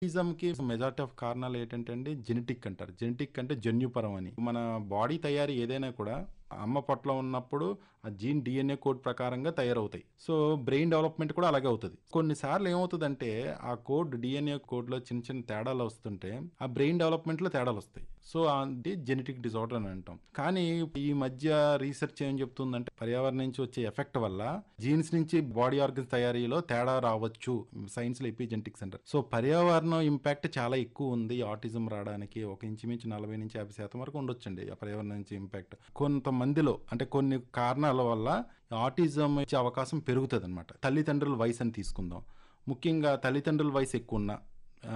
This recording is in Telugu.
ఆటిజంకి మెజారిటీ ఆఫ్ కారణాలు ఏంటంటే అండి జెనెటిక్ అంటారు జెనెటిక్ అంటే జన్యుపరం అని మన బాడీ తయారీ ఏదైనా కూడా అమ్మ పొట్టలో ఉన్నప్పుడు ఆ జీన్ డిఎన్ఏ కోడ్ ప్రకారంగా తయారవుతాయి సో బ్రెయిన్ డెవలప్మెంట్ కూడా అలాగే అవుతుంది కొన్నిసార్లు ఏమవుతుందంటే ఆ కోడ్ డిఎన్ఏ కోడ్లో చిన్న చిన్న తేడాలు వస్తుంటే ఆ బ్రెయిన్ డెవలప్మెంట్లో తేడాలు వస్తాయి సో అది జెనెటిక్ డిజార్డర్ అని అంటాం కానీ ఈ మధ్య రీసెర్చ్ ఏం చెప్తుందంటే పర్యావరణం నుంచి వచ్చే ఎఫెక్ట్ వల్ల జీన్స్ నుంచి బాడీ ఆర్గన్స్ తయారీలో తేడా రావచ్చు సైన్స్ లో ఎపిజెనెటిక్స్ అంటారు సో పర్యావరణం ఇంపాక్ట్ చాలా ఎక్కువ ఉంది ఆటిజం రావడానికి ఒక ఇంచుమించు నలభై నుంచి యాభై శాతం వరకు ఉండొచ్చండి ఆ పర్యావరణం నుంచి ఇంపాక్ట్ కొంతమందిలో అంటే కొన్ని కారణాల వల్ల ఆటిజం వచ్చే అవకాశం పెరుగుతుంది అనమాట తల్లిదండ్రుల వయసు అని తీసుకుందాం ముఖ్యంగా తల్లిదండ్రుల వయసు ఎక్కువ ఉన్న